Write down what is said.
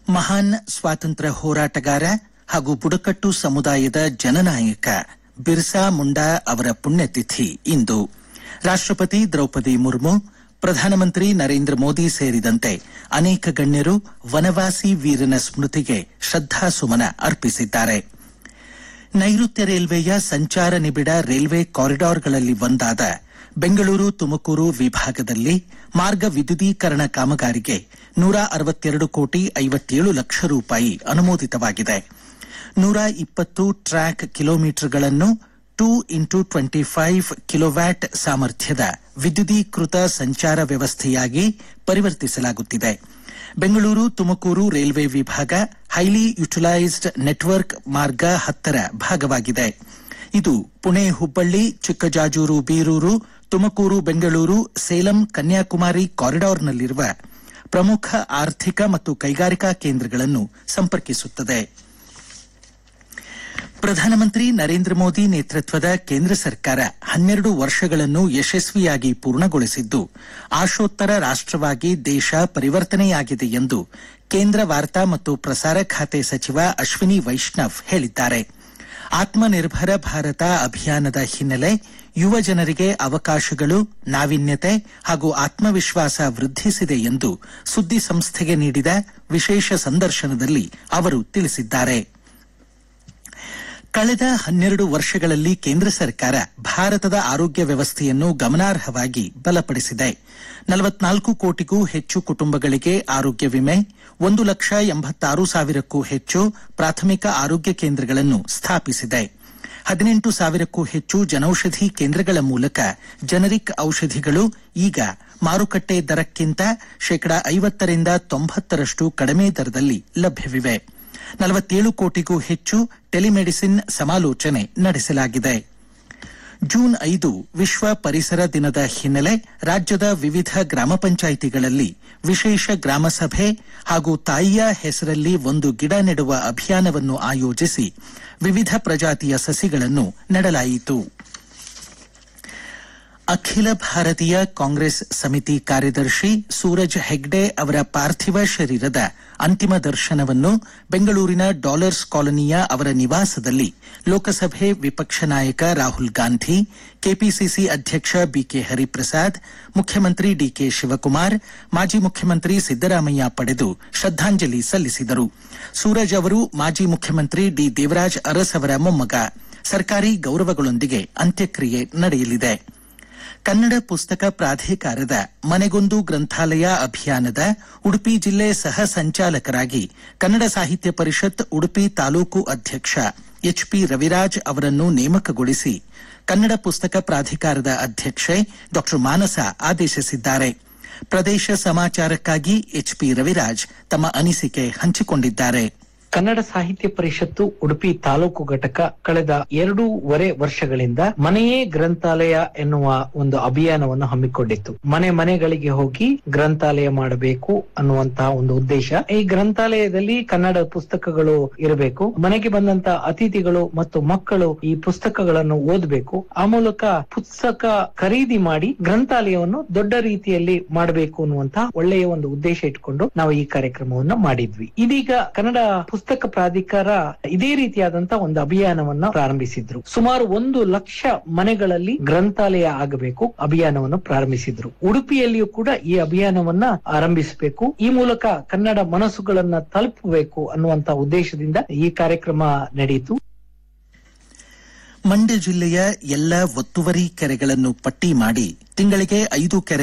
ಮಹಾನ್ ಸ್ವಾತಂತ್ರ್ಯ ಹೋರಾಟಗಾರ ಹಾಗೂ ಬುಡಕಟ್ಟು ಸಮುದಾಯದ ಜನನಾಯಕ ಬಿರ್ಸಾ ಮುಂಡಾ ಅವರ ಪುಣ್ಯತಿಥಿ ಇಂದು ರಾಷ್ಟ್ರಪತಿ ದ್ರೌಪದಿ ಮುರ್ಮು ಪ್ರಧಾನಮಂತ್ರಿ ನರೇಂದ್ರ ಮೋದಿ ಸೇರಿದಂತೆ ಅನೇಕ ಗಣ್ಯರು ವನವಾಸಿ ವೀರನ ಸ್ಮೃತಿಗೆ ಶ್ರದ್ಧಾಸುಮನ ಅರ್ಪಿಸಿದ್ದಾರೆ ನೈಋತ್ಯ ರೈಲ್ವೆಯ ಸಂಚಾರ ನಿಬಿಡ ರೈಲ್ವೆ ಕಾರಿಡಾರ್ಗಳಲ್ಲಿ ಒಂದಾದ ಬೆಂಗಳೂರು ತುಮಕೂರು ವಿಭಾಗದಲ್ಲಿ ಮಾರ್ಗ ವಿದ್ಯುದೀಕರಣ ಕಾಮಗಾರಿಗೆ ನೂರ ಅರವತ್ತೆರಡು ಕೋಟಿ ಐವತ್ತೇಳು ಲಕ್ಷ ರೂಪಾಯಿ ಅನುಮೋದಿತವಾಗಿದೆ ನೂರ ಇಪ್ಪತ್ತು ಟ್ರ್ಯಾಕ್ ಕಿಲೋಮೀಟರ್ಗಳನ್ನು two into twenty five kilowatt ಸಾಮರ್ಥ್ಯದ ವಿದ್ಯುದೀಕೃತ ಸಂಚಾರ ವ್ಯವಸ್ಥೆಯಾಗಿ ಪರಿವರ್ತಿಸಲಾಗುತ್ತಿದೆ ಬೆಂಗಳೂರು ತುಮಕೂರು ರೈಲ್ವೆ ವಿಭಾಗ ಹೈಲಿ ಯುಟಿಲೈಸ್ಡ್ ನೆಟ್ವರ್ಕ್ ಮಾರ್ಗ ಹತ್ತರ ಭಾಗವಾಗಿದೆ ಇದು ಪುಣೆ ಹುಬ್ಬಳ್ಳಿ ಚಿಕ್ಕಜಾಜೂರು ಬೀರೂರು ತುಮಕೂರು ಬೆಂಗಳೂರು ಸೇಲಂ ಕನ್ಯಾಕುಮಾರಿ ಕಾರಿಡಾರ್ನಲ್ಲಿರುವ ಪ್ರಮುಖ ಆರ್ಥಿಕ ಮತ್ತು ಕೈಗಾರಿಕಾ ಕೇಂದ್ರಗಳನ್ನು ಸಂಪರ್ಕಿಸುತ್ತದೆ ಪ್ರಧಾನಮಂತ್ರಿ ನರೇಂದ್ರ ಮೋದಿ ನೇತೃತ್ವದ ಕೇಂದ್ರ ಸರ್ಕಾರ ಹನ್ನೆರಡು ವರ್ಷಗಳನ್ನು ಯಶಸ್ವಿಯಾಗಿ ಪೂರ್ಣಗೊಳಿಸಿದ್ದು ಆಶೋತ್ತರ ರಾಷ್ಟವಾಗಿ ದೇಶ ಪರಿವರ್ತನೆಯಾಗಿದೆ ಎಂದು ಕೇಂದ್ರ ವಾರ್ತಾ ಮತ್ತು ಪ್ರಸಾರ ಖಾತೆ ಸಚಿವ ಅಶ್ವಿನಿ ವೈಷ್ಣವ್ ಹೇಳಿದ್ದಾರೆ ಆತ್ಮನಿರ್ಭರ ಭಾರತ ಅಭಿಯಾನದ ಹಿನ್ನೆಲೆ ಯುವ ಜನರಿಗೆ ಅವಕಾಶಗಳು ನಾವೀನ್ಯತೆ ಹಾಗೂ ಆತ್ಮವಿಶ್ವಾಸ ವೃದ್ಧಿಸಿದೆ ಎಂದು ಸುದ್ದಿ ಸಂಸ್ಥೆಗೆ ನೀಡಿದ ವಿಶೇಷ ಸಂದರ್ಶನದಲ್ಲಿ ಅವರು ತಿಳಿಸಿದ್ದಾರೆ ಕಳೆದ ಹನ್ನೆರಡು ವರ್ಷಗಳಲ್ಲಿ ಕೇಂದ್ರ ಸರ್ಕಾರ ಭಾರತದ ಆರೋಗ್ಯ ವ್ಯವಸ್ಥೆಯನ್ನು ಗಮನಾರ್ಹವಾಗಿ ಬಲಪಡಿಸಿದೆ ನಲವತ್ನಾಲ್ಕು ಕೋಟಿಗೂ ಹೆಚ್ಚು ಕುಟುಂಬಗಳಿಗೆ ಆರೋಗ್ಯ ವಿಮೆ ಒಂದು ಲಕ್ಷ ಎಂಬತ್ತಾರು ಸಾವಿರಕ್ಕೂ ಹೆಚ್ಚು ಪ್ರಾಥಮಿಕ ಆರೋಗ್ಯ ಕೇಂದ್ರಗಳನ್ನು ಸ್ಥಾಪಿಸಿದೆ ಹದಿನೆಂಟು ಸಾವಿರಕ್ಕೂ ಹೆಚ್ಚು ಜನೌಷಧಿ ಕೇಂದ್ರಗಳ ಮೂಲಕ ಜನರಿಕ್ ಔಷಧಿಗಳು ಈಗ ಮಾರುಕಟ್ಟೆ ದರಕ್ಕಿಂತ ಶೇಕಡ ಐವತ್ತರಿಂದ ತೊಂಬತ್ತರಷ್ಟು ಕಡಿಮೆ ದರದಲ್ಲಿ ಲಭ್ಯವಿವೆ ನಲವತ್ತೇಳು ಕೋಟಿಗೂ ಹೆಚ್ಚು ಟೆಲಿಮೆಡಿಸಿನ್ ಸಮಾಲೋಚನೆ ನಡೆಸಲಾಗಿದೆ ಜೂನ್ ಐದು ವಿಶ್ವ ಪರಿಸರ ದಿನದ ಹಿನ್ನೆಲೆ ರಾಜ್ಯದ ವಿವಿಧ ಗ್ರಾಮ ಪಂಚಾಯಿತಿಗಳಲ್ಲಿ ವಿಶೇಷ ಗ್ರಾಮ ಸಭೆ ಹಾಗೂ ತಾಯಿಯ ಹೆಸರಲ್ಲಿ ಒಂದು ಗಿಡ ನೆಡುವ ಅಭಿಯಾನವನ್ನು ಆಯೋಜಿಸಿ ವಿವಿಧ ಪ್ರಜಾತಿಯ ಸಸಿಗಳನ್ನು ನೆಡಲಾಯಿತು ಅಖಿಲ ಭಾರತೀಯ ಕಾಂಗ್ರೆಸ್ ಸಮಿತಿ ಕಾರ್ಯದರ್ಶಿ ಸೂರಜ್ ಹೆಗ್ಡೆ ಅವರ ಪಾರ್ಥಿವ ಶರೀರದ ಅಂತಿಮ ದರ್ಶನವನ್ನು ಬೆಂಗಳೂರಿನ ಡಾಲರ್ಸ್ ಕಾಲೋನಿಯ ಅವರ ನಿವಾಸದಲ್ಲಿ ಲೋಕಸಭೆ ವಿಪಕ್ಷ ನಾಯಕ ರಾಹುಲ್ ಗಾಂಧಿ ಕೆಪಿಸಿಸಿ ಅಧ್ಯಕ್ಷ ಬಿಕೆ ಹರಿಪ್ರಸಾದ್ ಮುಖ್ಯಮಂತ್ರಿ ಡಿಕೆ ಶಿವಕುಮಾರ್ ಮಾಜಿ ಮುಖ್ಯಮಂತ್ರಿ ಸಿದ್ದರಾಮಯ್ಯ ಪಡೆದು ಶ್ರದ್ದಾಂಜಲಿ ಸಲ್ಲಿಸಿದರು ಸೂರಜ್ ಅವರು ಮಾಜಿ ಮುಖ್ಯಮಂತ್ರಿ ಡಿ ದೇವರಾಜ್ ಅರಸ್ ಅವರ ಮೊಮ್ಮಗ ಸರ್ಕಾರಿ ಗೌರವಗಳೊಂದಿಗೆ ಅಂತ್ಯಕ್ರಿಯೆ ನಡೆಯಲಿದೆ ಕನ್ನಡ ಪುಸ್ತಕ ಪ್ರಾಧಿಕಾರದ ಮನೆಗೊಂದು ಗ್ರಂಥಾಲಯ ಅಭಿಯಾನದ ಉಡುಪಿ ಜಿಲ್ಲೆ ಸಹ ಸಂಚಾಲಕರಾಗಿ ಕನ್ನಡ ಸಾಹಿತ್ಯ ಪರಿಷತ್ ಉಡುಪಿ ತಾಲೂಕು ಅಧ್ಯಕ್ಷ ಎಚ್ಪಿ ರವಿರಾಜ್ ಅವರನ್ನು ನೇಮಕಗೊಳಿಸಿ ಕನ್ನಡ ಪುಸ್ತಕ ಪ್ರಾಧಿಕಾರದ ಅಧ್ಯಕ್ಷೆ ಡಾ ಮಾನಸ ಆದೇಶಿಸಿದ್ದಾರೆ ಪ್ರದೇಶ ಸಮಾಚಾರಕ್ಕಾಗಿ ಎಚ್ಪಿ ರವಿರಾಜ್ ತಮ್ಮ ಅನಿಸಿಕೆ ಹಂಚಿಕೊಂಡಿದ್ದಾರೆ ಕನ್ನಡ ಸಾಹಿತ್ಯ ಪರಿಷತ್ತು ಉಡುಪಿ ತಾಲೂಕು ಘಟಕ ಕಳೆದ ಎರಡೂವರೆ ವರ್ಷಗಳಿಂದ ಮನೆಯೇ ಗ್ರಂಥಾಲಯ ಎನ್ನುವ ಒಂದು ಅಭಿಯಾನವನ್ನು ಹಮ್ಮಿಕೊಂಡಿತ್ತು ಮನೆ ಮನೆಗಳಿಗೆ ಹೋಗಿ ಗ್ರಂಥಾಲಯ ಮಾಡಬೇಕು ಅನ್ನುವಂತಹ ಒಂದು ಉದ್ದೇಶ ಈ ಗ್ರಂಥಾಲಯದಲ್ಲಿ ಕನ್ನಡ ಪುಸ್ತಕಗಳು ಇರಬೇಕು ಮನೆಗೆ ಬಂದಂತ ಅತಿಥಿಗಳು ಮತ್ತು ಮಕ್ಕಳು ಈ ಪುಸ್ತಕಗಳನ್ನು ಓದಬೇಕು ಆ ಮೂಲಕ ಪುಸ್ತಕ ಖರೀದಿ ಮಾಡಿ ಗ್ರಂಥಾಲಯವನ್ನು ದೊಡ್ಡ ರೀತಿಯಲ್ಲಿ ಮಾಡಬೇಕು ಅನ್ನುವಂತಹ ಒಳ್ಳೆಯ ಒಂದು ಉದ್ದೇಶ ಇಟ್ಕೊಂಡು ನಾವು ಈ ಕಾರ್ಯಕ್ರಮವನ್ನು ಮಾಡಿದ್ವಿ ಇದೀಗ ಕನ್ನಡ ಪುಸ್ತಕ ಪ್ರಾಧಿಕಾರ ಇದೇ ರೀತಿಯಾದಂತಹ ಒಂದು ಅಭಿಯಾನವನ್ನ ಪ್ರಾರಂಭಿಸಿದ್ರು ಸುಮಾರು ಒಂದು ಲಕ್ಷ ಮನೆಗಳಲ್ಲಿ ಗ್ರಂಥಾಲಯ ಆಗಬೇಕು ಅಭಿಯಾನವನ್ನು ಪ್ರಾರಂಭಿಸಿದ್ರು ಉಡುಪಿಯಲ್ಲಿಯೂ ಕೂಡ ಈ ಅಭಿಯಾನವನ್ನ ಆರಂಭಿಸಬೇಕು ಈ ಮೂಲಕ ಕನ್ನಡ ಮನಸ್ಸುಗಳನ್ನ ತಲುಪಬೇಕು ಅನ್ನುವಂತ ಉದ್ದೇಶದಿಂದ ಈ ಕಾರ್ಯಕ್ರಮ ನಡೆಯಿತು ಮಂಡ್ಯ ಜಿಲ್ಲೆಯ ಎಲ್ಲ ಒತ್ತುವರಿ ಕೆರೆಗಳನ್ನು ಪಟ್ಟಿ ಮಾಡಿ ತಿಂಗಳಿಗೆ ಐದು ಕೆರೆ